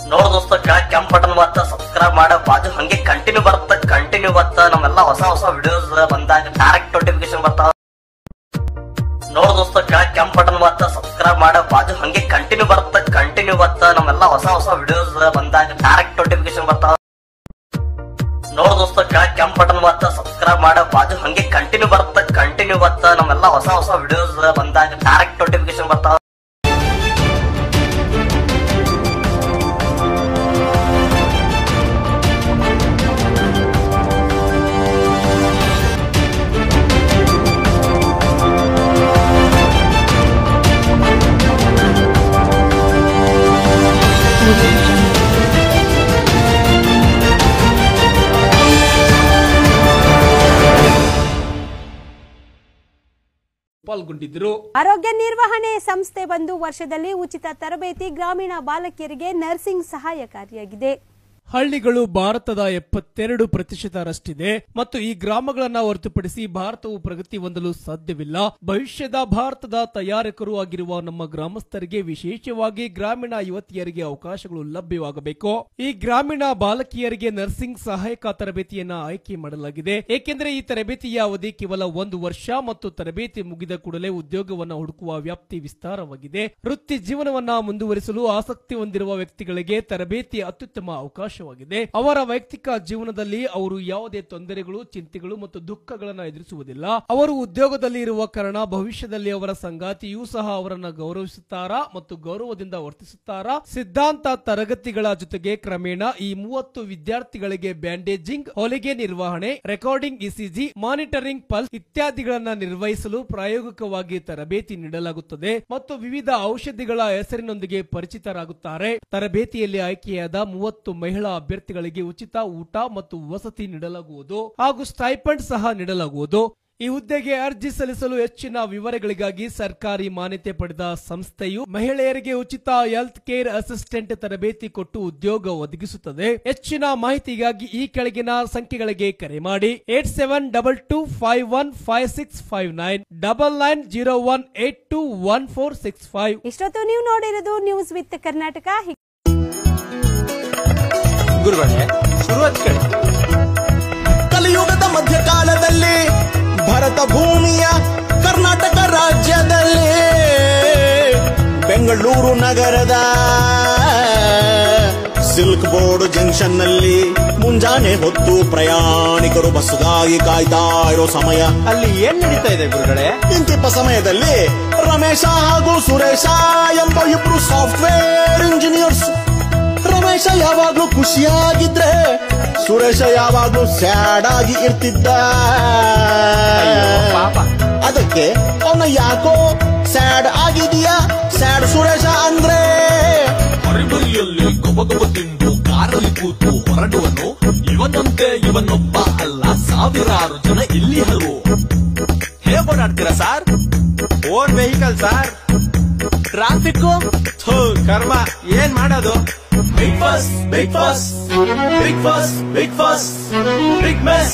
ನೋಡ್ ದೋಸ್ತ ಕೆಳಗ್ ಕೆಂಪ್ ಬಟನ್ ಬತ್ತ ಸಬ್ಸ್ಕ್ರೈಬ್ ಮಾಡ ಬಾಜು ಹಂಗೆ ಕಂಟಿನ್ಯೂ ಬರುತ್ತ ಕಂಟಿನ್ಯೂ ಬತ್ತ ನಮ್ಮೆಲ್ಲ ಹೊಸ ಹೊಸ ವಿಡಿಯೋಸ್ ಬಂದಾಗ ಡೈರೆಕ್ಟ್ ನೋಟಿಫಿಕೇಶನ್ ಬರ್ತಾವ ನೋಡ್ ದೋಸ್ತ ಕೆಳಗ್ ಕೆಂಪ್ ಬಟನ್ ಬತ್ತ ಸಬ್ಸ್ಕ್ರೈಬ್ ಮಾಡ ಬಾಜು ಹಂಗೆ ಕಂಟಿನ್ಯೂ ಬರುತ್ತ ಕಂಟಿನ್ಯೂ ಬತ್ತ ನಮ್ಮೆಲ್ಲ ಹೊಸ ಹೊಸ ವಿಡಿಯೋಸ್ ಬಂದಾಗ ಡೈರೆಕ್ಟ್ ನೋಟಿಫಿಕೇಶನ್ ಬರ್ತಾವ ನೋಡ್ ದೋಸ್ತ ಕೆಳಗ್ ಕೆಂಪ್ ಬಟನ್ ಬತ್ತ ಸಬ್ಸ್ಕ್ರೈಬ್ ಮಾಡ ಬಾಜು ಹಂಗೆ ಕಂಟಿನ್ಯೂ ಬರುತ್ತ ಕಂಟಿನ್ಯೂ ಬತ್ತ ನಮ್ಮೆಲ್ಲ ಹೊಸ ಹೊಸ ವಿಡಿಯೋಸ್ ಬಂದಾಗ ಡೈರೆಕ್ಟ್ ನೋಟಿಫಿಕೇಶನ್ ಬರ್ತಾವ ಪಾಲ್ಗೊಂಡಿದ್ದರು ಆರೋಗ್ಯ ನಿರ್ವಹಣೆ ಸಂಸ್ಥೆ ಬಂದು ವರ್ಷದಲ್ಲಿ ಉಚಿತ ತರಬೇತಿ ಗ್ರಾಮೀಣ ಬಾಲಕಿಯರಿಗೆ ನರ್ಸಿಂಗ್ ಸಹಾಯಕಾರಿಯಾಗಿದೆ ಹಳ್ಳಿಗಳು ಭಾರತದ ಎಪ್ಪತ್ತೆರಡು ಪ್ರತಿಶತರಷ್ಟಿದೆ ಮತ್ತು ಈ ಗ್ರಾಮಗಳನ್ನ ಹೊರತುಪಡಿಸಿ ಭಾರತವು ಪ್ರಗತಿ ಹೊಂದಲು ಸಾಧ್ಯವಿಲ್ಲ ಭವಿಷ್ಯದ ಭಾರತದ ತಯಾರಕರು ಆಗಿರುವ ನಮ್ಮ ಗ್ರಾಮಸ್ಥರಿಗೆ ವಿಶೇಷವಾಗಿ ಗ್ರಾಮೀಣ ಯುವತಿಯರಿಗೆ ಅವಕಾಶಗಳು ಲಭ್ಯವಾಗಬೇಕು ಈ ಗ್ರಾಮೀಣ ಬಾಲಕಿಯರಿಗೆ ನರ್ಸಿಂಗ್ ಸಹಾಯಕ ತರಬೇತಿಯನ್ನ ಆಯ್ಕೆ ಮಾಡಲಾಗಿದೆ ಏಕೆಂದರೆ ಈ ತರಬೇತಿಯ ಅವಧಿ ಕೇವಲ ಒಂದು ವರ್ಷ ಮತ್ತು ತರಬೇತಿ ಮುಗಿದ ಕೂಡಲೇ ಉದ್ಯೋಗವನ್ನ ಹುಡುಕುವ ವ್ಯಾಪ್ತಿ ವಿಸ್ತಾರವಾಗಿದೆ ವೃತ್ತಿ ಜೀವನವನ್ನ ಮುಂದುವರಿಸಲು ಆಸಕ್ತಿ ಹೊಂದಿರುವ ವ್ಯಕ್ತಿಗಳಿಗೆ ತರಬೇತಿ ಅತ್ಯುತ್ತಮ ಅವಕಾಶವಾಗಿದೆ ಅವರ ವೈಯಕ್ತಿಕ ಜೀವನದಲ್ಲಿ ಅವರು ಯಾವುದೇ ತೊಂದರೆಗಳು ಚಿಂತೆಗಳು ಮತ್ತು ದುಃಖಗಳನ್ನ ಎದುರಿಸುವುದಿಲ್ಲ ಅವರು ಉದ್ಯೋಗದಲ್ಲಿ ಇರುವ ಕಾರಣ ಭವಿಷ್ಯದಲ್ಲಿ ಅವರ ಸಂಗಾತಿಯೂ ಸಹ ಅವರನ್ನ ಗೌರವಿಸುತ್ತಾರಾ ಮತ್ತು ಗೌರವದಿಂದ ವರ್ತಿಸುತ್ತಾರಾ ಸಿದ್ಧಾಂತ ತರಗತಿಗಳ ಜೊತೆಗೆ ಕ್ರಮೇಣ ಈ ಮೂವತ್ತು ವಿದ್ಯಾರ್ಥಿಗಳಿಗೆ ಬ್ಯಾಂಡೇಜಿಂಗ್ ಹೊಲಿಗೆ ನಿರ್ವಹಣೆ ರೆಕಾರ್ಡಿಂಗ್ ಇಸಿಜಿ ಮಾನಿಟರಿಂಗ್ ಪಲ್ಸ್ ಇತ್ಯಾದಿಗಳನ್ನ ನಿರ್ವಹಿಸಲು ಪ್ರಾಯೋಗಿಕವಾಗಿ ತರಬೇತಿ ನೀಡಲಾಗುತ್ತದೆ ಮತ್ತು ವಿವಿಧ ಔಷಧಿಗಳ ಹೆಸರಿನೊಂದಿಗೆ ಪರಿಚಿತರಾಗುತ್ತಾರೆ ತರಬೇತಿಯಲ್ಲಿ ಆಯ್ಕೆಯಾದ ಮೂವತ್ತು ಮಹಿಳಾ ಅಭ್ಯರ್ಥಿಗಳಿಗೆ ಉಚಿತ ಊಟ ಮತ್ತು ವಸತಿ ನೀಡಲಾಗುವುದು ಹಾಗೂ ಸ್ಟೈಪಂಡ್ ಸಹ ನೀಡಲಾಗುವುದು ಈ ಹುದ್ದೆಗೆ ಅರ್ಜಿ ಸಲ್ಲಿಸಲು ಹೆಚ್ಚಿನ ವಿವರಗಳಿಗಾಗಿ ಸರ್ಕಾರಿ ಮಾನ್ಯತೆ ಪಡೆದ ಸಂಸ್ಥೆಯು ಮಹಿಳೆಯರಿಗೆ ಉಚಿತ ಹೆಲ್ತ್ ಕೇರ್ ಅಸಿಸ್ಟೆಂಟ್ ತರಬೇತಿ ಕೊಟ್ಟು ಉದ್ಯೋಗ ಒದಗಿಸುತ್ತದೆ ಹೆಚ್ಚಿನ ಮಾಹಿತಿಗಾಗಿ ಈ ಕೆಳಗಿನ ಸಂಖ್ಯೆಗಳಿಗೆ ಕರೆ ಮಾಡಿ eight seven double two five one five six five nine double nine zero one eight two one four six five ಇಷ್ಟೊತ್ತು ನೀವು ನೋಡಿರೋದು ನ್ಯೂಸ್ ವಿತ್ ಕರ್ನಾಟಕ ಹಿ- ಗುರುಗಳೇ ಶುರುವಾತ್ ಕಡೆ ಕಲಿಯುಗದ ಮಧ್ಯಕಾಲದಲ್ಲಿ ಭರತ ಭೂಮಿಯ ಕರ್ನಾಟಕ ರಾಜ್ಯದಲ್ಲಿ ಬೆಂಗಳೂರು ನಗರದ ಸಿಲ್ಕ್ ಬೋರ್ಡ್ ಜಂಕ್ಷನ್ ನಲ್ಲಿ ಮುಂಜಾನೆ ಹೊತ್ತು ಪ್ರಯಾಣಿಕರು ಬಸ್ಗಾಗಿ ಕಾಯ್ತಾ ಇರೋ ಸಮಯ ಅಲ್ಲಿ ಏನ್ ನಡೀತಾ ಇದೆ ಗುರುಗಳೇ ಇಂತಿಪ್ಪ ಸಮಯದಲ್ಲಿ ರಮೇಶ ಹಾಗೂ ಸುರೇಶ ಎಂಬ ಇಬ್ರು ಸಾಫ್ಟ್ವೇರ್ ಇಂಜಿನಿಯರ್ಸ್ ರಮೇಶ ಯಾವಾಗ್ಲೂ ಖುಷಿಯಾಗಿದ್ರೆ ಸುರೇಶ ಯಾವಾಗ್ಲೂ ಸ್ಯಾಡ್ ಆಗಿ ಇರ್ತಿದ್ದ ಪಾಪ. ಅದಕ್ಕೆ ಅವನ ಯಾಕೋ ಸ್ಯಾಡ್ ಆಗಿದೀಯಾ ಸ್ಯಾಡ್ ಸುರೇಶ ಅಂದ್ರೆ ಮರಿಮರಿಯಲ್ಲಿ ಗೊಬಗೊಬ ತಿಂದು ಕಾರಲ್ಲಿ ಕೂತು ಹೊರಡುವನು ಇವನಂತೆ ಇವನೊಬ್ಬ ಅಲ್ಲ ಸಾವಿರಾರು ಜನ ಇಲ್ಲಿ ಹಲವು ಹೇಗ್ ಓಡಾಡ್ತೀರಾ sir own vehicle sir traffic ಕರ್ಮ ಏನ್ ಮಾಡೋದು big bus big bus big bus big bus big mess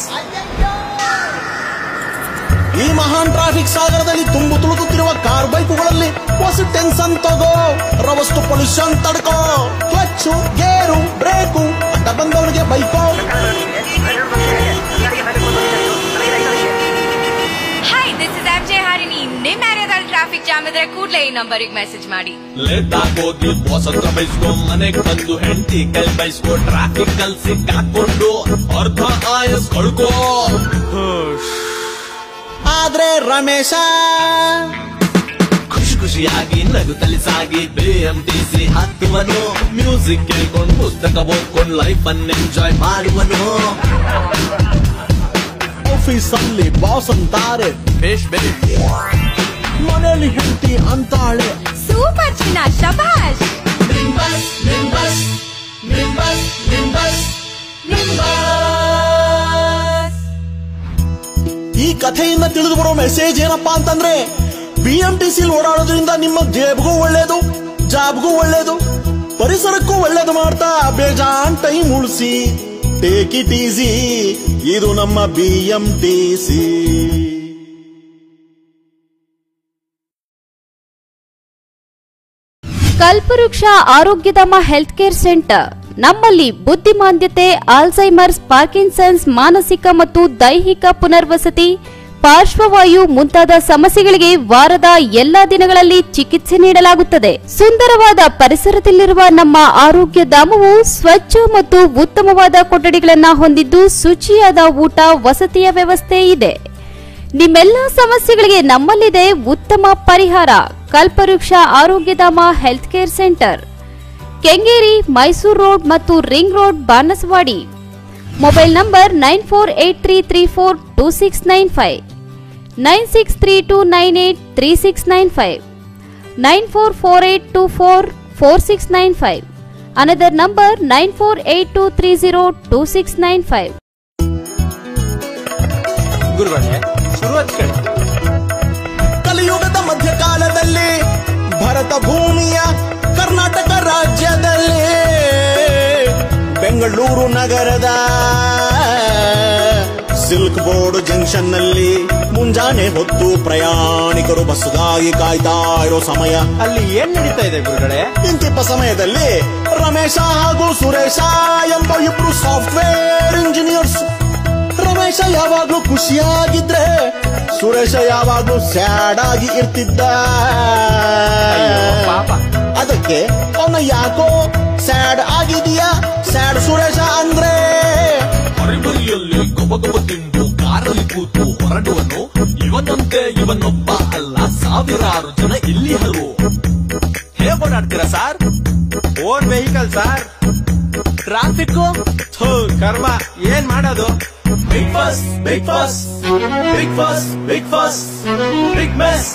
ಈ ಮಹಾನ್ ಟ್ರಾಫಿಕ್ ಸಾಗರದಲ್ಲಿ ತುಂಬು ತುಳುಕುತ್ತಿರುವ ಕಾರ್ ಬೈಕುಗಳಲ್ಲಿ ಹೊಸ ಟೆನ್ಷನ್ ತಗೋ ರವಸ್ತು ಪೊಲ್ಯೂಷನ್ ತಡ್ಕೋ ಕ್ಲಚ್ಚು ಗೇರು ಬ್ರೇಕು ಅಡ್ಡ ಬಂದವನಿಗೆ ಬೈಕೋ hi this is R J Harini ನಿಮ್ ಏರಿಯಾದಲ್ಲಿ ಟ್ರಾಫಿಕ್ ಜಾಮ್ ಇದ್ರೆ ಕೂಡ್ಲೇ ಈ ನಂಬರಿಗೆ ಮೆಸೇಜ್ ಮಾಡಿ ಲೇಟ್ ಆಗೋಗಿ ಬಾಸ್ ಹತ್ರ ಬೈಸ್ಕೊ ಮನೆಗ್ ಬಂದು ಹೆಂಡತಿ ಕೈ ಬೈಸ್ಕೊ ಟ್ರಾಫಿಕ್ ಅಲ್ಲಿ ಸಿಕ್ಕಾಕೊಂಡು ಅರ್ಧ ಆಯಸ್ ಕಳ್ಕೋ ಆದ್ರೆ ರಮೇಶ ಖುಷಿ ಖುಷಿಯಾಗಿ ನಗುತ್ತಲಿ ಸಾಗಿ ಬಿಎಂಟಿಸಿ ಹತ್ತುವನು ಮ್ಯೂಸಿಕ್ ಕೇಳ್ಕೊಂಡು ಪುಸ್ತಕ ಓದ್ಕೊಂಡು ಲೈಫ್ ಅನ್ನು ಎಂಜಾಯ್ ಮಾಡುವನು ಆಫೀಸ್ ಅಲ್ಲಿ ಬಾಸ್ ಅಂತಾರೆ ಬೇಷ್ ಬೇಷ್ ಮನೆಯಲ್ಲಿ ಹೆಂಡತಿ ಅಂತಾಳೆ ಸೂಪರ್ ಚಿನ್ನ ಶಬಾಷ್ ಈ ಕಥೆಯಿಂದ ತಿಳಿದು ಬರೋ ಮೆಸೇಜ್ ಏನಪ್ಪಾ ಅಂತಂದ್ರೆ ಬಿ ಎಂ ಟಿ ಸಿಲ್ ಓಡಾಡೋದ್ರಿಂದ ನಿಮ್ಮ ಜೇಬ್ಗೂ ಒಳ್ಳೇದು ಜಾಬ್ಗೂ ಒಳ್ಳೇದು ಪರಿಸರಕ್ಕೂ ಒಳ್ಳೇದು ಮಾಡ್ತಾ ಬೇಜಾನ್ ಟೈಮ್ ಉಳಿಸಿ ಟೇಕ್ ಇಟ್ ಈಸಿ ಇದು ನಮ್ಮ ಬಿ ಎಂ ಟಿ ಸಿ ಕಲ್ಪವೃಕ್ಷ ಆರೋಗ್ಯಧಾಮ ಹೆಲ್ತ್ ಕೇರ್ ಸೆಂಟರ್ ನಮ್ಮಲ್ಲಿ ಬುದ್ಧಿಮಾಂದ್ಯತೆ ಆಲ್ಝೈಮರ್ಸ್ ಪಾರ್ಕಿನ್ಸನ್ಸ್ ಮಾನಸಿಕ ಮತ್ತು ದೈಹಿಕ ಪುನರ್ವಸತಿ ಪಾರ್ಶ್ವವಾಯು ಮುಂತಾದ ಸಮಸ್ಯೆಗಳಿಗೆ ವಾರದ ಎಲ್ಲಾ ದಿನಗಳಲ್ಲಿ ಚಿಕಿತ್ಸೆ ನೀಡಲಾಗುತ್ತದೆ ಸುಂದರವಾದ ಪರಿಸರದಲ್ಲಿರುವ ನಮ್ಮ ಆರೋಗ್ಯ ಧಾಮವು ಸ್ವಚ್ಛ ಮತ್ತು ಉತ್ತಮವಾದ ಕೊಠಡಿಗಳನ್ನ ಹೊಂದಿದ್ದು ಶುಚಿಯಾದ ಊಟ ವಸತಿಯ ವ್ಯವಸ್ಥೆ ಇದೆ ನಿಮ್ಮೆಲ್ಲ ಸಮಸ್ಯೆಗಳಿಗೆ ನಮ್ಮಲ್ಲಿದೆ ಉತ್ತಮ ಪರಿಹಾರ Kalpavriksha Arogyadhama health care centre Kengeri Mysuru road ಮತ್ತು ring road Banaswadi mobile number nine four eight three three four two six nine five nine six three two nine eight three six nine five nine four four eight two four four six nine five another number nine four eight two three zero two six nine five ಗುರುಗಳೇ ಶುರು ಹಚ್ಕೊಳ್ಳಿ ಕಲಿಯುಗದ ಮಧ್ಯಕಾಲದಲ್ಲಿ ಭರತ ಭೂಮಿಯ ಕರ್ನಾಟಕ ರಾಜ್ಯದಲ್ಲಿ ಬೆಂಗಳೂರು ನಗರದ silk board junction ನಲ್ಲಿ ಮುಂಜಾನೆ ಹೊತ್ತು ಪ್ರಯಾಣಿಕರು ಬಸ್ಗಾಗಿ ಕಾಯ್ತಾ ಇರೋ ಸಮಯ ಅಲ್ಲಿ ಏನ್ ನಡೀತಾ ಇದೆ ಗುರುಗಳೇ ಇಂತಿಪ್ಪ ಸಮಯದಲ್ಲಿ ರಮೇಶ ಹಾಗೂ ಸುರೇಶ ಎಂಬ ಇಬ್ರು ಸಾಫ್ಟ್ವೇರ್ ಇಂಜಿನಿಯರ್ಸ್ ರಮೇಶ ಯಾವಾಗ್ಲೂ ಖುಷಿಯಾಗಿದ್ರೆ ಸುರೇಶ ಯಾವಾಗ್ಲೂ ಸ್ಯಾಡ್ ಆಗಿ ಇರ್ತಿದ್ದ ಪಾಪ. ಅದಕ್ಕೆ ಅವನ ಯಾಕೋ ಸ್ಯಾಡ್ ಆಗಿದೀಯಾ ಸ್ಯಾಡ್ ಸುರೇಶ ಅಂದ್ರೆ ಮರಿಮರಿಯಲ್ಲಿ ಗೊಬಗೊಬ ತಿಂದು ಕಾರಲ್ಲಿ ಕೂತು ಹೊರಡುವನು ಇವನಂತೆ ಇವನೊಬ್ಬ ಅಲ್ಲ ಸಾವಿರಾರು ಜನ ಇಲ್ಲಿ ಹಲವು ಹೇಗ್ ಓಡಾಡ್ತೀರಾ sir own vehicle sir traffic ಥೂ ಕರ್ಮ ಏನ್ ಮಾಡೋದು big bus big bus big bus big bus big mess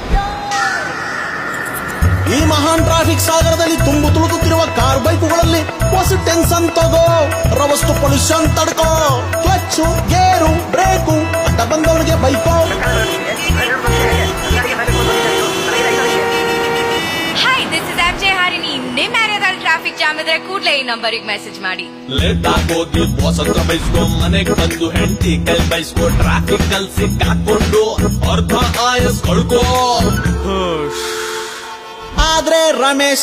ಈ ಮಹಾನ್ ಟ್ರಾಫಿಕ್ ಸಾಗರದಲ್ಲಿ ತುಂಬು ತುಳುಕುತ್ತಿರುವ ಕಾರ್ ಬೈಕುಗಳಲ್ಲಿ ಹೊಸ ಟೆನ್ಷನ್ ತಗೋ ರವಸ್ತು ಪೊಲ್ಯೂಷನ್ ತಡ್ಕೋ ಕ್ಲಚ್ಚು ಗೇರು ಬ್ರೇಕು ಅಡ್ಡ ಬಂದವನಿಗೆ ಬೈಕೋ hi this is R J Harini ನಿಮ್ ಏರಿಯಾದಲ್ಲಿ ಟ್ರಾಫಿಕ್ ಜಾಮ್ ಇದ್ರೆ ಕೂಡಲೇ ಈ ನಂಬರಿಗೆ ಮೆಸೇಜ್ ಮಾಡಿ ಲೇಟ್ ಆಗೋಗಿ ಸ್ವಾತಂತ್ರ್ಯ ಬಯಸ್ಕೊ ಮನೆಗ್ ಬಂದು ಹೆಂಡತಿ ಕೈ ಬಯಸ್ಕೊ ಟ್ರಾಫಿಕ್ ಅಲ್ಲಿ ಸಿಕ್ಕಾಕೊಂಡು ಅರ್ಧ ಆಯಸ್ ಕಳ್ಕೋ ಆದ್ರೆ ರಮೇಶ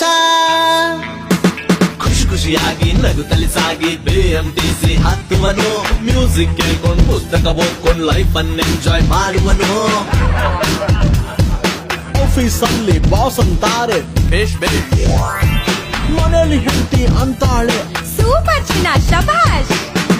ಖುಷಿ ಖುಷಿಯಾಗಿ ನಗುತ್ತಲಿ ಸಾಗಿ ಬಿಎಂಟಿಸಿ ಹತ್ತುವನು ಮ್ಯೂಸಿಕ್ ಕೇಳ್ಕೊಂಡು ಪುಸ್ತಕ ಓದ್ಕೊಂಡು ಲೈಫ್ ಅನ್ನು ಎಂಜಾಯ್ ಮಾಡುವನು ಆಫೀಸ್ ಅಲ್ಲಿ ಬಾಸ್ ಅಂತಾರೆ ಬೇಷ್ ಬೇಷ್ ಮನೇಲಿ ಹೆಂಡತಿ ಅಂತಾಳೆ ಸೂಪರ್ ಚಿನ್ನ ಶಬಾಷ್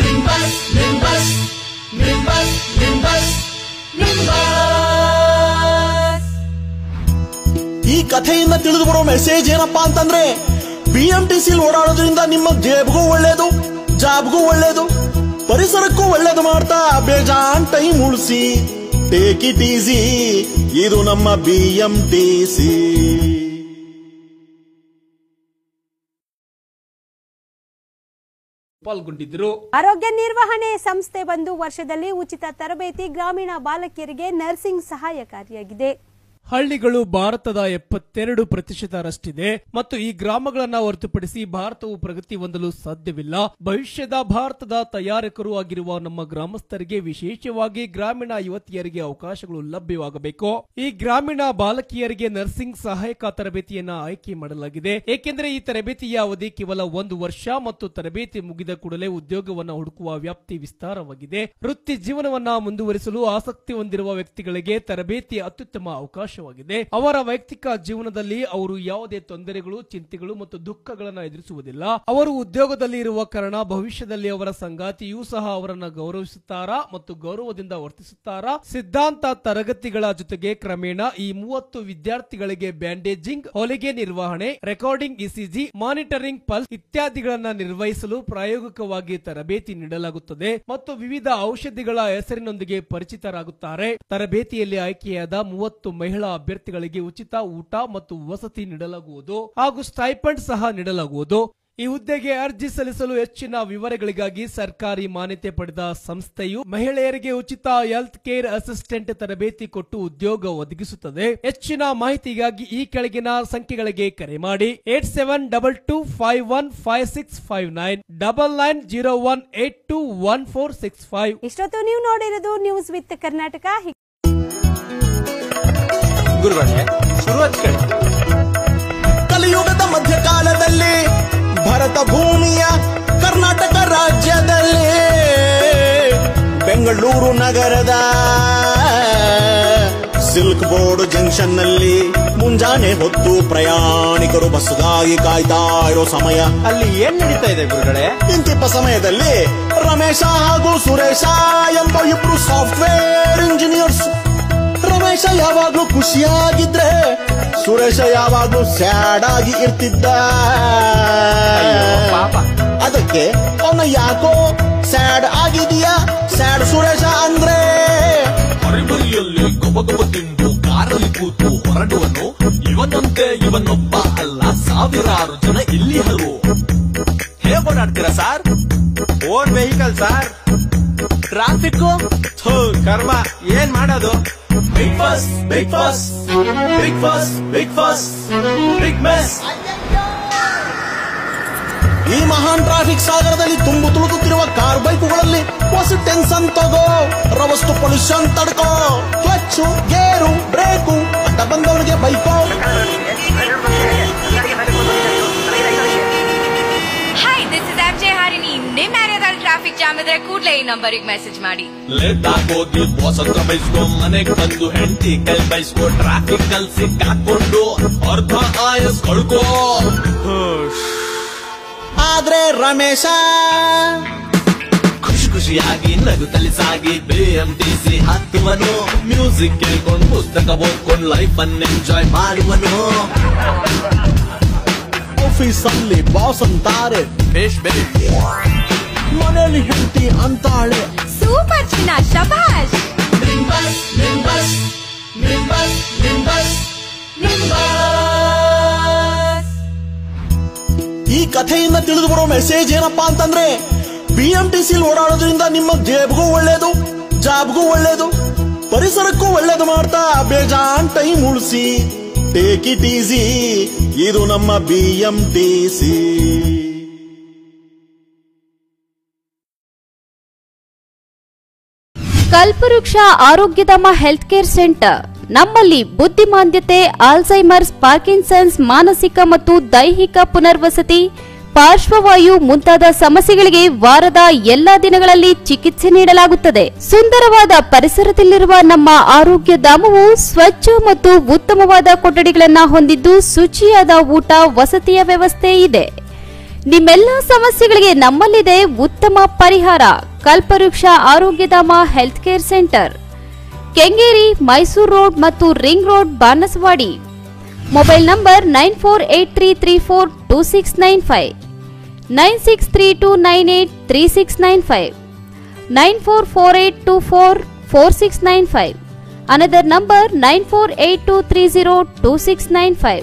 ಈ ಕಥೆಯಿಂದ ತಿಳಿದು ಬರೋ ಮೆಸೇಜ್ ಏನಪ್ಪಾ ಅಂತಂದ್ರೆ ಬಿ ಎಂ ಟಿ ಸಿಲ್ ಓಡಾಡೋದ್ರಿಂದ ನಿಮ್ಮ ಜೇಬ್ಗೂ ಒಳ್ಳೇದು ಜಾಬ್ಗೂ ಒಳ್ಳೇದು ಪರಿಸರಕ್ಕೂ ಒಳ್ಳೇದು ಮಾಡ್ತಾ ಬೇಜಾನ್ ಟೈಮ್ ಉಳಿಸಿ ಟೇಕ್ ಇಟ್ ಈಸಿ ಇದು ನಮ್ಮ ಬಿ ಎಂ ಟಿ ಸಿ ಪಾಲ್ಗೊಂಡಿದ್ದರು ಆರೋಗ್ಯ ನಿರ್ವಹಣೆ ಸಂಸ್ಥೆ ಬಂದು ವರ್ಷದಲ್ಲಿ ಉಚಿತ ತರಬೇತಿ ಗ್ರಾಮೀಣ ಬಾಲಕಿಯರಿಗೆ ನರ್ಸಿಂಗ್ ಸಹಾಯಕಾರಿಯಾಗಿದೆ ಹಳ್ಳಿಗಳು ಭಾರತದ ಎಪ್ಪತ್ತೆರಡು ಪ್ರತಿಶತರಷ್ಟಿದೆ ಮತ್ತು ಈ ಗ್ರಾಮಗಳನ್ನ ಹೊರತುಪಡಿಸಿ ಭಾರತವು ಪ್ರಗತಿ ಹೊಂದಲು ಸಾಧ್ಯವಿಲ್ಲ ಭವಿಷ್ಯದ ಭಾರತದ ತಯಾರಕರು ಆಗಿರುವ ನಮ್ಮ ಗ್ರಾಮಸ್ಥರಿಗೆ ವಿಶೇಷವಾಗಿ ಗ್ರಾಮೀಣ ಯುವತಿಯರಿಗೆ ಅವಕಾಶಗಳು ಲಭ್ಯವಾಗಬೇಕು ಈ ಗ್ರಾಮೀಣ ಬಾಲಕಿಯರಿಗೆ ನರ್ಸಿಂಗ್ ಸಹಾಯಕ ತರಬೇತಿಯನ್ನ ಆಯ್ಕೆ ಮಾಡಲಾಗಿದೆ ಏಕೆಂದರೆ ಈ ತರಬೇತಿಯ ಅವಧಿ ಕೇವಲ ಒಂದು ವರ್ಷ ಮತ್ತು ತರಬೇತಿ ಮುಗಿದ ಕೂಡಲೇ ಉದ್ಯೋಗವನ್ನ ಹುಡುಕುವ ವ್ಯಾಪ್ತಿ ವಿಸ್ತಾರವಾಗಿದೆ ವೃತ್ತಿ ಜೀವನವನ್ನ ಮುಂದುವರಿಸಲು ಆಸಕ್ತಿ ಹೊಂದಿರುವ ವ್ಯಕ್ತಿಗಳಿಗೆ ತರಬೇತಿ ಅತ್ಯುತ್ತಮ ಅವಕಾಶವಾಗಿದೆ ಅವರ ವೈಯಕ್ತಿಕ ಜೀವನದಲ್ಲಿ ಅವರು ಯಾವುದೇ ತೊಂದರೆಗಳು ಚಿಂತೆಗಳು ಮತ್ತು ದುಃಖಗಳನ್ನ ಎದುರಿಸುವುದಿಲ್ಲ ಅವರು ಉದ್ಯೋಗದಲ್ಲಿ ಇರುವ ಕಾರಣ ಭವಿಷ್ಯದಲ್ಲಿ ಅವರ ಸಂಗಾತಿಯೂ ಸಹ ಅವರನ್ನ ಗೌರವಿಸುತ್ತಾರಾ ಮತ್ತು ಗೌರವದಿಂದ ವರ್ತಿಸುತ್ತಾರಾ ಸಿದ್ಧಾಂತ ತರಗತಿಗಳ ಜೊತೆಗೆ ಕ್ರಮೇಣ ಈ ಮೂವತ್ತು ವಿದ್ಯಾರ್ಥಿಗಳಿಗೆ ಬ್ಯಾಂಡೇಜಿಂಗ್ ಹೊಲಿಗೆ ನಿರ್ವಹಣೆ ರೆಕಾರ್ಡಿಂಗ್ ಇಸಿಜಿ ಮಾನಿಟರಿಂಗ್ ಪಲ್ಸ್ ಇತ್ಯಾದಿಗಳನ್ನ ನಿರ್ವಹಿಸಲು ಪ್ರಾಯೋಗಿಕವಾಗಿ ತರಬೇತಿ ನೀಡಲಾಗುತ್ತದೆ ಮತ್ತು ವಿವಿಧ ಔಷಧಿಗಳ ಹೆಸರಿನೊಂದಿಗೆ ಪರಿಚಿತರಾಗುತ್ತಾರೆ ತರಬೇತಿಯಲ್ಲಿ ಆಯ್ಕೆಯಾದ ಮೂವತ್ತು ಮಹಿಳಾ ಅಭ್ಯರ್ಥಿಗಳಿಗೆ ಉಚಿತ ಊಟ ಮತ್ತು ವಸತಿ ನೀಡಲಾಗುವುದು ಹಾಗೂ ಸ್ಟೈಪಂಡ್ ಸಹ ನೀಡಲಾಗುವುದು ಈ ಹುದ್ದೆಗೆ ಅರ್ಜಿ ಸಲ್ಲಿಸಲು ಹೆಚ್ಚಿನ ವಿವರಗಳಿಗಾಗಿ ಸರ್ಕಾರಿ ಮಾನ್ಯತೆ ಪಡೆದ ಸಂಸ್ಥೆಯು ಮಹಿಳೆಯರಿಗೆ ಉಚಿತ ಹೆಲ್ತ್ ಕೇರ್ ಅಸಿಸ್ಟೆಂಟ್ ತರಬೇತಿ ಕೊಟ್ಟು ಉದ್ಯೋಗ ಒದಗಿಸುತ್ತದೆ ಹೆಚ್ಚಿನ ಮಾಹಿತಿಗಾಗಿ ಈ ಕೆಳಗಿನ ಸಂಖ್ಯೆಗಳಿಗೆ ಕರೆ ಮಾಡಿ eight seven double two five one five six five nine double nine zero one eight two one four six five ಇಷ್ಟೊತ್ತು ನೀವು ನೋಡಿರೋದು ನ್ಯೂಸ್ ವಿತ್ ಕರ್ನಾಟಕ ಗುರುಗಳೇ ಶುರು ಹಚ್ಕೊಳ್ಳಿ ಕಲಿಯುಗದ ಮಧ್ಯಕಾಲದಲ್ಲಿ ಭರತ ಭೂಮಿಯ ಕರ್ನಾಟಕ ರಾಜ್ಯದಲ್ಲಿ ಬೆಂಗಳೂರು ನಗರದ ಸಿಲ್ಕ್ ಬೋರ್ಡ್ ಜಂಕ್ಷನ್ ನಲ್ಲಿ ಮುಂಜಾನೆ ಹೊತ್ತು ಪ್ರಯಾಣಿಕರು ಬಸ್ಗಾಗಿ ಕಾಯ್ತಾ ಇರೋ ಸಮಯ ಅಲ್ಲಿ ಏನ್ ನಡೀತಾ ಇದೆ ಗುರುಗಳೇ ಇಂತಿಪ್ಪ ಸಮಯದಲ್ಲಿ ರಮೇಶ ಹಾಗೂ ಸುರೇಶ ಎಂಬ ಇಬ್ರು ಸಾಫ್ಟ್ವೇರ್ ಇಂಜಿನಿಯರ್ಸ್ ರಮೇಶ ಯಾವಾಗ್ಲೂ ಖುಷಿಯಾಗಿದ್ರೆ ಸುರೇಶ ಯಾವಾಗ್ಲೂ ಸ್ಯಾಡ್ ಆಗಿ ಇರ್ತಿದ್ದ ಪಾಪ. ಅದಕ್ಕೆ ಅವನ ಯಾಕೋ ಸ್ಯಾಡ್ ಆಗಿದೀಯಾ ಸ್ಯಾಡ್ ಸುರೇಶ ಅಂದ್ರೆ ಹರಿಬರಿಯಲ್ಲಿ ಗೊಬಗೊಬ ತಿಂದು ಕಾರಲ್ಲಿ ಕೂತು ಹೊರಡುವನು ಇವನಂತೆ ಇವನೊಬ್ಬ ಅಲ್ಲ ಸಾವಿರಾರು ಜನ ಇಲ್ಲಿ ಹರು ಹೇಗ್ ಓಡಾಡ್ತೀರಾ sir own vehicle sir traffic ಥೂ ಕರ್ಮ ಏನ್ ಮಾಡೋದು big bus big bus big bus big bus big mess ಈ ಮಹಾನ್ ಟ್ರಾಫಿಕ್ ಸಾಗರದಲ್ಲಿ ತುಂಬು ತುಳುಕುತ್ತಿರುವ ಕಾರ್ ಬೈಕುಗಳಲ್ಲಿ ಹೊಸ ಟೆನ್ಷನ್ ತಗೋ ರವಸ್ತು ಪೊಲ್ಯೂಷನ್ ತಡ್ಕೋ ಕ್ಲಚ್ಚು ಗೇರು ಬ್ರೇಕು ಅಡ್ಡ ಬಂದವನಿಗೆ ಬೈಕೋ hi this is R J Harini ನಿಮ್ ಏರಿಯಾದಲ್ಲಿ ಟ್ರಾಫಿಕ್ ಜಾಮ್ ಇದ್ರೆ ಕೂಡ್ಲೇ ಈ ನಂಬರಿಗೆ ಮೆಸೇಜ್ ಮಾಡಿ ಲೇಟಾಗ್ ಹೋಗಿ ಸ್ವಾತಂತ್ರ್ಯ ಬಯಸ್ಕೊ ಮನೆಗ್ ಬಂದು ಹೆಂಡತಿ ಕೈ ಬಯಸ್ಕೊ ಟ್ರಾಫಿಕ್ ಅಲ್ಲಿ ಸಿಕ್ಕಾಕೊಂಡು ಅರ್ಧ ಆಯಸ್ ಕಳ್ಕೋ ಆದ್ರೆ ರಮೇಶ ಖುಷಿ ಖುಷಿಯಾಗಿ ನಗುತ್ತಲಿ ಸಾಗಿ ಬಿಎಂಟಿಸಿ ಹತ್ತುವನು ಮ್ಯೂಸಿಕ್ ಕೇಳ್ಕೊಂಡು ಪುಸ್ತಕ ಓದ್ಕೊಂಡು ಲೈಫ್ ಅನ್ನು ಎಂಜಾಯ್ ಮಾಡುವನು ಆಫೀಸ್ ಅಲ್ಲಿ ಬಾಸ್ ಅಂತಾರೆ ಬೇಷ್ ಬೇಷ್ ಮನೆಯಲ್ಲಿ ಹೆಂಡತಿ ಅಂತಾಳೆ ಸೂಪರ್ ಚಿನ್ನ ಶಬಾಷ್ ಈ ಕಥೆಯಿಂದ ತಿಳಿದು ಬರೋ ಮೆಸೇಜ್ ಏನಪ್ಪಾ ಅಂತಂದ್ರೆ ಬಿ ಎಂ ಟಿ ಸಿಲ್ ಓಡಾಡೋದ್ರಿಂದ ನಿಮ್ಮ ಜೇಬ್ಗೂ ಒಳ್ಳೇದು ಜಾಬ್ಗೂ ಒಳ್ಳೇದು ಪರಿಸರಕ್ಕೂ ಒಳ್ಳೇದು ಮಾಡ್ತಾ ಬೇಜಾನ್ ಟೈಮ್ ಉಳಿಸಿ ಟೇಕ್ ಇಟ್ ಈಸಿ ಇದು ನಮ್ಮ ಬಿ ಎಂ ಟಿ ಸಿ ಕಲ್ಪವೃಕ್ಷ ಆರೋಗ್ಯಧಾಮ ಹೆಲ್ತ್ ಕೇರ್ ಸೆಂಟರ್ ನಮ್ಮಲ್ಲಿ ಬುದ್ಧಿಮಾಂದ್ಯತೆ ಆಲ್ಝೈಮರ್ಸ್ ಪಾರ್ಕಿನ್ಸನ್ಸ್ ಮಾನಸಿಕ ಮತ್ತು ದೈಹಿಕ ಪುನರ್ವಸತಿ ಪಾರ್ಶ್ವವಾಯು ಮುಂತಾದ ಸಮಸ್ಯೆಗಳಿಗೆ ವಾರದ ಎಲ್ಲಾ ದಿನಗಳಲ್ಲಿ ಚಿಕಿತ್ಸೆ ನೀಡಲಾಗುತ್ತದೆ ಸುಂದರವಾದ ಪರಿಸರದಲ್ಲಿರುವ ನಮ್ಮ ಆರೋಗ್ಯ ಧಾಮವು ಸ್ವಚ್ಛ ಮತ್ತು ಉತ್ತಮವಾದ ಕೊಠಡಿಗಳನ್ನ ಹೊಂದಿದ್ದು ಶುಚಿಯಾದ ಊಟ ವಸತಿಯ ವ್ಯವಸ್ಥೆ ಇದೆ ನಿಮ್ಮೆಲ್ಲ ಸಮಸ್ಯೆಗಳಿಗೆ ನಮ್ಮಲ್ಲಿದೆ ಉತ್ತಮ ಪರಿಹಾರ Kalpavriksha Arogyadhama health care centre Kengeri Mysuru road ಮತ್ತು ring road Banaswadi mobile number nine four eight three three four two six nine five nine six three two nine eight three six nine five nine four four eight two four four six nine five another number nine four eight two three zero two six nine five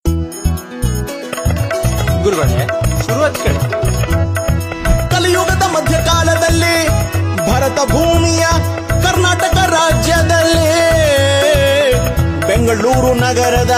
ಗುರುಗಳೇ ಶುರು ಹಚ್ಕೊಳ್ಳಿ ಕಲಿಯುಗದ ಮಧ್ಯಕಾಲದಲ್ಲಿ ಭರತ ಭೂಮಿಯ ಕರ್ನಾಟಕ ರಾಜ್ಯದಲ್ಲಿ ಬೆಂಗಳೂರು ನಗರದ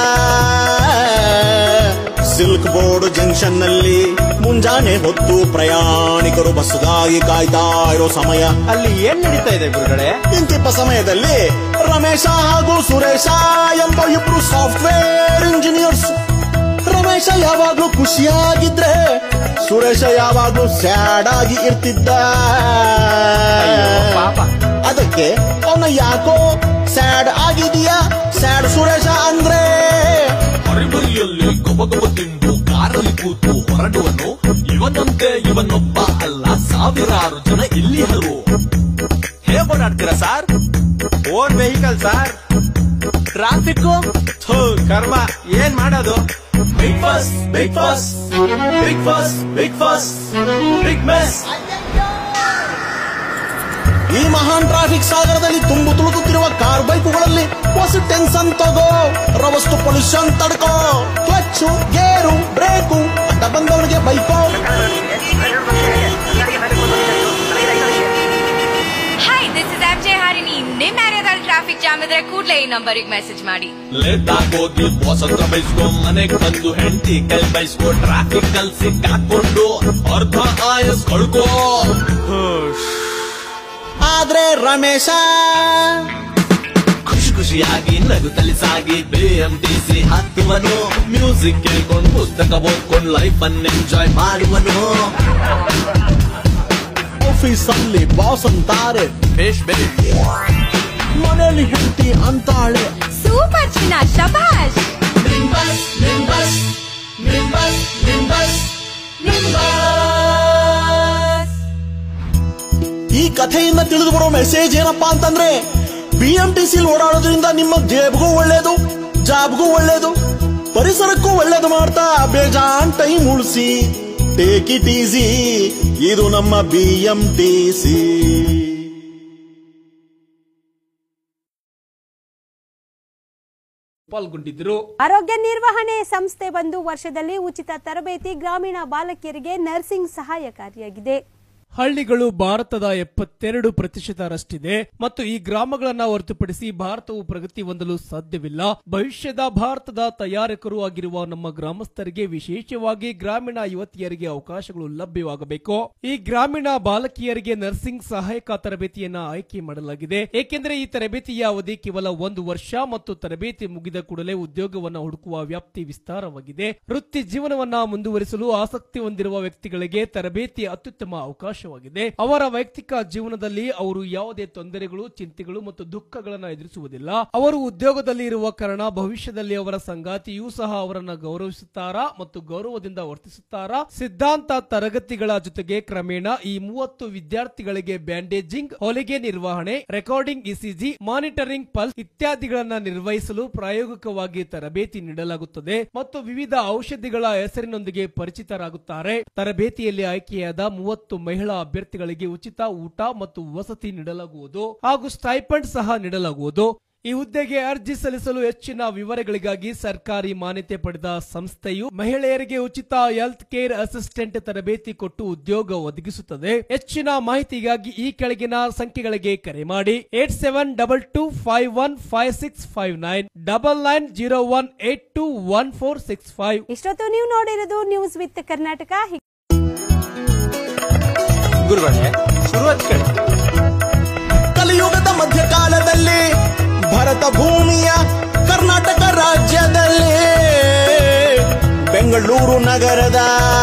silk board junction ನಲ್ಲಿ ಮುಂಜಾನೆ ಹೊತ್ತು ಪ್ರಯಾಣಿಕರು ಬಸ್ಗಾಗಿ ಕಾಯ್ತಾ ಇರೋ ಸಮಯ ಅಲ್ಲಿ ಏನ್ ನಡೀತಾ ಇದೆ ಗುರುಗಳೇ ಇಂತಿಪ್ಪ ಸಮಯದಲ್ಲಿ ರಮೇಶ ಹಾಗೂ ಸುರೇಶ ಎಂಬ ಇಬ್ರು ಸಾಫ್ಟ್ವೇರ್ ಇಂಜಿನಿಯರ್ಸ್ ರಮೇಶ ಯಾವಾಗ್ಲೂ ಖುಷಿಯಾಗಿದ್ರೆ ಸುರೇಶ ಯಾವಾಗ್ಲೂ ಸ್ಯಾಡ್ ಆಗಿ ಇರ್ತಿದ್ದ ಪಾಪ. ಅದಕ್ಕೆ ಅವನ ಯಾಕೋ ಸ್ಯಾಡ್ ಆಗಿದೀಯಾ ಸ್ಯಾಡ್ ಸುರೇಶ ಅಂದ್ರೆ ಹರಿಬರಿಯಲ್ಲಿ ಗೊಬಗೊಬ ತಿಂದು ಕಾರಲ್ಲಿ ಕೂತು ಹೊರಡುವನು ಇವನಂತೆ ಇವನೊಬ್ಬ ಅಲ್ಲ ಸಾವಿರಾರು ಜನ ಇಲ್ಲಿ ಹರು ಹೇಗ್ ಓಡಾಡ್ತೀರಾ sir own vehicle sir traffic ಥೂ ಕರ್ಮ ಏನ್ ಮಾಡೋದು big bus big bus big bus big bus big mess ಈ ಮಹಾನ್ ಟ್ರಾಫಿಕ್ ಸಾಗರದಲ್ಲಿ ತುಂಬು ತುಳುಕುತ್ತಿರುವ ಕಾರ್ ಬೈಕುಗಳಲ್ಲಿ ಹೊಸ ಟೆನ್ಷನ್ ತಗೋ ರವಸ್ತು ಪೊಲ್ಯೂಷನ್ ತಡ್ಕೋ ಕ್ಲಚ್ಚು ಗೇರು ಬ್ರೇಕು ಅಡ್ಡ ಬಂದವನಿಗೆ ಬೈಕೋ hi this is R J Harini ನಿಮ್ ಏರಿಯಾದಲ್ಲಿ ಟ್ರಾಫಿಕ್ ಜಾಮ್ ಇದ್ರೆ ಕೂಡ್ಲೇ ಈ ನಂಬರಿಗೆ ಮೆಸೇಜ್ ಮಾಡಿ ಲೇಟಾಗ್ ಹೋಗಿ ಸ್ವಾತಂತ್ರ್ಯ ಬಯಸ್ಕೊ ಮನೆಗ್ ಬಂದು ಹೆಂಡತಿ ಕೈ ಬಯಸ್ಕೊ ಟ್ರಾಫಿಕ್ ಅಲ್ಲಿ ಸಿಕ್ಕಾಕೊಂಡು ಅರ್ಧ ಆಯಸ್ ಕಳ್ಕೋ ಆದ್ರೆ ರಮೇಶ ಖುಷಿ ಖುಷಿ ಖುಷಿಯಾಗಿ ನಗುತ್ತಲಿ ಸಾಗಿ ಬಿಎಂಟಿಸಿ ಹತ್ತುವನು ಮ್ಯೂಸಿಕ್ ಕೇಳ್ಕೊಂಡು ಪುಸ್ತಕ ಓದ್ಕೊಂಡು ಲೈಫ್ ಅನ್ನು ಎಂಜಾಯ್ ಮಾಡುವನು ಆಫೀಸಲ್ಲಿ ಬಾಸ್ ಅಂತಾರೆ ಬೇಷ್ ಬೇಷ್ ಮನೇಲಿ ಹೆಂಡತಿ ಅಂತಾಳೆ ಸೂಪರ್ ಚಿನ್ನ ಶಬಾಷ್ ಈ ಕಥೆಯಿಂದ ತಿಳಿದು ಬರೋ ಮೆಸೇಜ್ ಏನಪ್ಪಾ ಅಂತಂದ್ರೆ ಬಿ ಎಂ ಟಿ ಸಿಲ್ ಓಡಾಡೋದ್ರಿಂದ ನಿಮ್ಮ ಜೇಬ್ಗೂ ಒಳ್ಳೇದು ಜಾಬ್ಗೂ ಒಳ್ಳೇದು ಪರಿಸರಕ್ಕೂ ಒಳ್ಳೇದು ಮಾಡ್ತಾ ಬೇಜಾನ್ ಟೈಮ್ ಉಳಿಸಿ ಟೇಕ್ ಇಟ್ ಈಸಿ ಇದು ನಮ್ಮ ಬಿ ಎಂ ಟಿ ಸಿ ಪಾಲ್ಗೊಂಡಿದ್ದರು ಆರೋಗ್ಯ ನಿರ್ವಹಣೆ ಸಂಸ್ಥೆ ಬಂದು ವರ್ಷದಲ್ಲಿ ಉಚಿತ ತರಬೇತಿ ಗ್ರಾಮೀಣ ಬಾಲಕಿಯರಿಗೆ ನರ್ಸಿಂಗ್ ಸಹಾಯಕಾರಿಯಾಗಿದೆ ಹಳ್ಳಿಗಳು ಭಾರತದ ಎಪ್ಪತ್ತೆರಡು ಪ್ರತಿಶತರಷ್ಟಿದೆ ಮತ್ತು ಈ ಗ್ರಾಮಗಳನ್ನ ಹೊರತುಪಡಿಸಿ ಭಾರತವು ಪ್ರಗತಿ ಹೊಂದಲು ಸಾಧ್ಯವಿಲ್ಲ ಭವಿಷ್ಯದ ಭಾರತದ ತಯಾರಕರು ಆಗಿರುವ ನಮ್ಮ ಗ್ರಾಮಸ್ಥರಿಗೆ ವಿಶೇಷವಾಗಿ ಗ್ರಾಮೀಣ ಯುವತಿಯರಿಗೆ ಅವಕಾಶಗಳು ಲಭ್ಯವಾಗಬೇಕು ಈ ಗ್ರಾಮೀಣ ಬಾಲಕಿಯರಿಗೆ ನರ್ಸಿಂಗ್ ಸಹಾಯಕ ತರಬೇತಿಯನ್ನ ಆಯ್ಕೆ ಮಾಡಲಾಗಿದೆ ಏಕೆಂದರೆ ಈ ತರಬೇತಿಯ ಅವಧಿ ಕೇವಲ ಒಂದು ವರ್ಷ ಮತ್ತು ತರಬೇತಿ ಮುಗಿದ ಕೂಡಲೇ ಉದ್ಯೋಗವನ್ನ ಹುಡುಕುವ ವ್ಯಾಪ್ತಿ ವಿಸ್ತಾರವಾಗಿದೆ ವೃತ್ತಿ ಜೀವನವನ್ನ ಮುಂದುವರಿಸಲು ಆಸಕ್ತಿ ಹೊಂದಿರುವ ವ್ಯಕ್ತಿಗಳಿಗೆ ತರಬೇತಿ ಅತ್ಯುತ್ತಮ ಅವಕಾಶವಾಗಿದೆ ಅವರ ವೈಯಕ್ತಿಕ ಜೀವನದಲ್ಲಿ ಅವರು ಯಾವುದೇ ತೊಂದರೆಗಳು ಚಿಂತೆಗಳು ಮತ್ತು ದುಃಖಗಳನ್ನ ಎದುರಿಸುವುದಿಲ್ಲ ಅವರು ಉದ್ಯೋಗದಲ್ಲಿ ಇರುವ ಕಾರಣ ಭವಿಷ್ಯದಲ್ಲಿ ಅವರ ಸಂಗಾತಿಯೂ ಸಹ ಅವರನ್ನ ಗೌರವಿಸುತ್ತಾರಾ ಮತ್ತು ಗೌರವದಿಂದ ವರ್ತಿಸುತ್ತಾರಾ ಸಿದ್ಧಾಂತ ತರಗತಿಗಳ ಜೊತೆಗೆ ಕ್ರಮೇಣ ಈ ಮೂವತ್ತು ವಿದ್ಯಾರ್ಥಿಗಳಿಗೆ ಬ್ಯಾಂಡೇಜಿಂಗ್ ಹೊಲಿಗೆ ನಿರ್ವಹಣೆ ರೆಕಾರ್ಡಿಂಗ್ ಇಸಿಜಿ ಮಾನಿಟರಿಂಗ್ ಪಲ್ಸ್ ಇತ್ಯಾದಿಗಳನ್ನ ನಿರ್ವಹಿಸಲು ಪ್ರಾಯೋಗಿಕವಾಗಿ ತರಬೇತಿ ನೀಡಲಾಗುತ್ತದೆ ಮತ್ತು ವಿವಿಧ ಔಷಧಿಗಳ ಹೆಸರಿನೊಂದಿಗೆ ಪರಿಚಿತರಾಗುತ್ತಾರೆ ತರಬೇತಿಯಲ್ಲಿ ಆಯ್ಕೆಯಾದ ಮೂವತ್ತು ಮಹಿಳಾ ಅಭ್ಯರ್ಥಿಗಳಿಗೆ ಉಚಿತ ಊಟ ಮತ್ತು ವಸತಿ ನೀಡಲಾಗುವುದು ಹಾಗೂ ಸ್ಟೈಪಂಡ್ ಸಹ ನೀಡಲಾಗುವುದು ಈ ಹುದ್ದೆಗೆ ಅರ್ಜಿ ಸಲ್ಲಿಸಲು ಹೆಚ್ಚಿನ ವಿವರಗಳಿಗಾಗಿ ಸರ್ಕಾರಿ ಮಾನ್ಯತೆ ಪಡೆದ ಸಂಸ್ಥೆಯು ಮಹಿಳೆಯರಿಗೆ ಉಚಿತ ಹೆಲ್ತ್ ಕೇರ್ ಅಸಿಸ್ಟೆಂಟ್ ತರಬೇತಿ ಕೊಟ್ಟು ಉದ್ಯೋಗ ಒದಗಿಸುತ್ತದೆ ಹೆಚ್ಚಿನ ಮಾಹಿತಿಗಾಗಿ ಈ ಕೆಳಗಿನ ಸಂಖ್ಯೆಗಳಿಗೆ ಕರೆ ಮಾಡಿ eight seven double two five one five six five nine double nine zero one eight two one four six five ಇಷ್ಟೊತ್ತು ನೀವು ನೋಡಿರೋದು ನ್ಯೂಸ್ ವಿತ್ ಕರ್ನಾಟಕ ಹಿ- ಗುರುಗಳೇ ಶುರು ಹಚ್ಕೊಳ್ಳಿ ಕಲಿಯುಗದ ಮಧ್ಯಕಾಲದಲ್ಲಿ ಭರತ ಭೂಮಿಯ ಕರ್ನಾಟಕ ರಾಜ್ಯದಲ್ಲಿ ಬೆಂಗಳೂರು ನಗರದ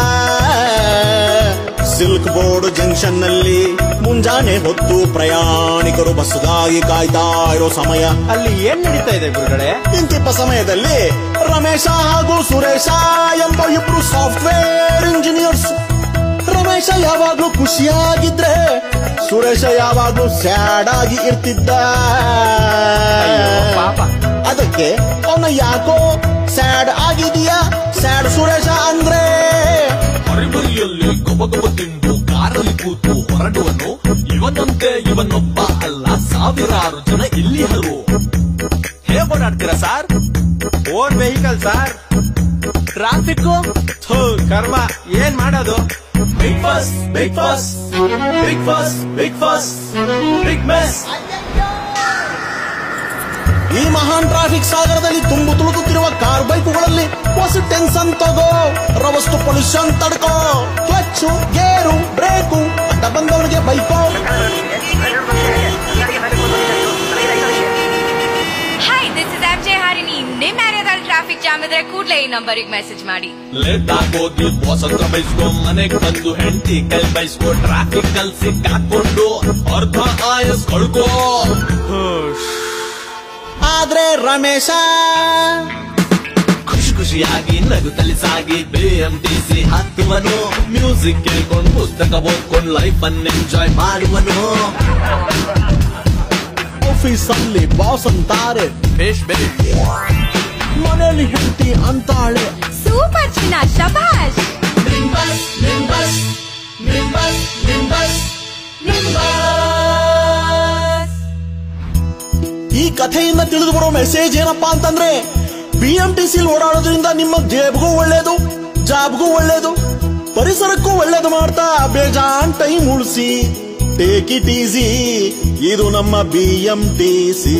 ಸಿಲ್ಕ್ ಬೋರ್ಡ್ ಜಂಕ್ಷನ್ ನಲ್ಲಿ ಮುಂಜಾನೆ ಹೊತ್ತು ಪ್ರಯಾಣಿಕರು ಬಸ್ಗಾಗಿ ಕಾಯ್ತಾ ಇರೋ ಸಮಯ ಅಲ್ಲಿ ಏನ್ ನಡೀತಾ ಇದೆ ಗುರುಗಳೇ ಇಂತಿಪ್ಪ ಸಮಯದಲ್ಲಿ ರಮೇಶ ಹಾಗೂ ಸುರೇಶ ಎಂಬ ಇಬ್ರು ಸಾಫ್ಟ್ವೇರ್ ಇಂಜಿನಿಯರ್ಸ್ ರಮೇಶ ಯಾವಾಗ್ಲೂ ಖುಷಿಯಾಗಿದ್ರೆ ಸುರೇಶ ಯಾವಾಗ್ಲೂ ಸ್ಯಾಡ್ ಆಗಿ ಇರ್ತಿದ್ದ ಪಾಪ. ಅದಕ್ಕೆ ಅವನ ಯಾಕೋ ಸ್ಯಾಡ್ ಆಗಿದೀಯಾ ಸ್ಯಾಡ್ ಸುರೇಶ ಅಂದ್ರೆ ಹರಿಬರಿಯಲ್ಲಿ ಗೊಬಗೊಬ ತಿಂದು ಕಾರಲ್ಲಿ ಕೂತು ಹೊರಡುವನು ಇವನಂತೆ ಇವನೊಬ್ಬ ಅಲ್ಲ ಸಾವಿರಾರು ಜನ ಇಲ್ಲಿ ಹರು ಹೇಗ್ ಓಡಾಡ್ತೀರಾ sir own vehicle sir traffic ಥೂ ಕರ್ಮ ಏನ್ ಮಾಡೋದು big bus big bus big bus big bus big mess ಈ ಮಹಾನ್ ಟ್ರಾಫಿಕ್ ಸಾಗರದಲ್ಲಿ ತುಂಬು ತುಳುಕುತ್ತಿರುವ ಕಾರ್ ಬೈಕುಗಳಲ್ಲಿ ಹೊಸ ಟೆನ್ಷನ್ ತಗೋ ರವಸ್ತು ಪೊಲ್ಯೂಷನ್ ತಡ್ಕೋ ಕ್ಲಚ್ಚು ಗೇರು ಬ್ರೇಕು ಅಡ್ಡ ಬಂದವನಿಗೆ ಬೈಕೋ hi this is R J Harini ನಿಮ್ ಏರಿಯಾದಲ್ಲಿ ಟ್ರಾಫಿಕ್ ಜಾಮ್ ಇದ್ರೆ ಕೂಡ್ಲೇ ಈ ನಂಬರಿಗೆ ಮೆಸೇಜ್ ಮಾಡಿ ಲೇಟ್ ಆಗೋಗಿ ಸ್ವಾತಂತ್ರ್ಯ ಬಯಸ್ಕೊ ಮನೆಗ್ ಬಂದು ಹೆಂಡತಿ ಕೈ ಬಯಸ್ಕೊ ಟ್ರಾಫಿಕ್ ಅಲ್ಲಿ ಸಿಕ್ಕಾಕೊಂಡು ಅರ್ಧ ಆಯಸ್ ಕಳ್ಕೋ ಆದ್ರೆ ರಮೇಶ ಖುಷಿ ಖುಷಿಯಾಗಿ ನಗುತ್ತಲಿ ಸಾಗಿ ಬಿಎಂಟಿಸಿ ಹತ್ತುವನು ಮ್ಯೂಸಿಕ್ ಕೇಳ್ಕೊಂಡು ಪುಸ್ತಕ ಓದ್ಕೊಂಡು ಲೈಫ್ ಅನ್ನು ಎಂಜಾಯ್ ಮಾಡುವನು ಆಫೀಸಲ್ಲಿ ಬಾಸ್ ಅಂತಾರೆ ಬೇಷ್ ಬೇಷ್ ಮನೇಲಿ ಹೆಂಡತಿ ಅಂತಾಳೆ ಸೂಪರ್ ಚಿನ್ನ ಶಬಾಷ್ ಈ ಕಥೆಯಿಂದ ತಿಳಿದು ಬರೋ ಮೆಸೇಜ್ ಏನಪ್ಪಾ ಅಂತಂದ್ರೆ ಬಿ ಎಂ ಟಿ ಸಿಲ್ ಓಡಾಡೋದ್ರಿಂದ ನಿಮ್ಮ ಜೇಬ್ಗೂ ಒಳ್ಳೇದು ಜಾಬ್ಗೂ ಒಳ್ಳೇದು ಪರಿಸರಕ್ಕೂ ಒಳ್ಳೇದು ಮಾಡ್ತಾ ಬೇಜಾನ್ ಟೈಮ್ ಉಳಿಸಿ ಟೇಕ್ ಇಟ್ ಈಸಿ ಇದು ನಮ್ಮ ಬಿ ಎಂ ಟಿ ಸಿ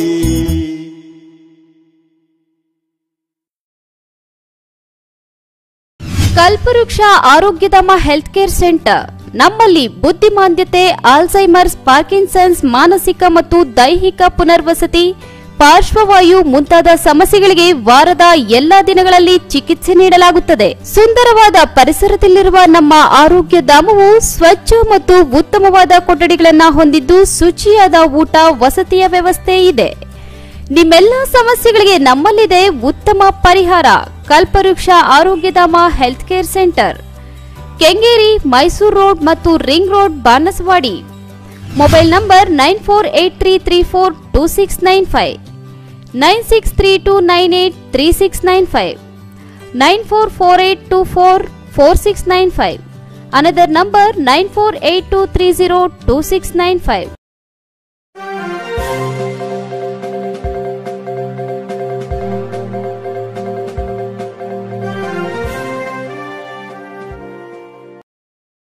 ಕಲ್ಪವೃಕ್ಷ ಆರೋಗ್ಯಧಾಮ ಹೆಲ್ತ್ ಕೇರ್ ಸೆಂಟರ್ ನಮ್ಮಲ್ಲಿ ಬುದ್ಧಿಮಾಂದ್ಯತೆ ಆಲ್ಝೈಮರ್ಸ್ ಪಾರ್ಕಿನ್ಸನ್ಸ್ ಮಾನಸಿಕ ಮತ್ತು ದೈಹಿಕ ಪುನರ್ವಸತಿ ಪಾರ್ಶ್ವವಾಯು ಮುಂತಾದ ಸಮಸ್ಯೆಗಳಿಗೆ ವಾರದ ಎಲ್ಲಾ ದಿನಗಳಲ್ಲಿ ಚಿಕಿತ್ಸೆ ನೀಡಲಾಗುತ್ತದೆ ಸುಂದರವಾದ ಪರಿಸರದಲ್ಲಿರುವ ನಮ್ಮ ಆರೋಗ್ಯ ಧಾಮವು ಸ್ವಚ್ಛ ಮತ್ತು ಉತ್ತಮವಾದ ಕೊಠಡಿಗಳನ್ನ ಹೊಂದಿದ್ದು ಶುಚಿಯಾದ ಊಟ ವಸತಿಯ ವ್ಯವಸ್ಥೆ ಇದೆ ನಿಮ್ಮೆಲ್ಲ ಸಮಸ್ಯೆಗಳಿಗೆ ನಮ್ಮಲ್ಲಿದೆ ಉತ್ತಮ ಪರಿಹಾರ Kalpavriksha Arogyadhama health care centre Kengeri Mysuru road ಮತ್ತು ring road Banaswadi mobile number nine four eight three three four two six nine five nine six three two nine eight three six nine five nine four four eight two four four six nine five another number nine four eight two three zero two six nine five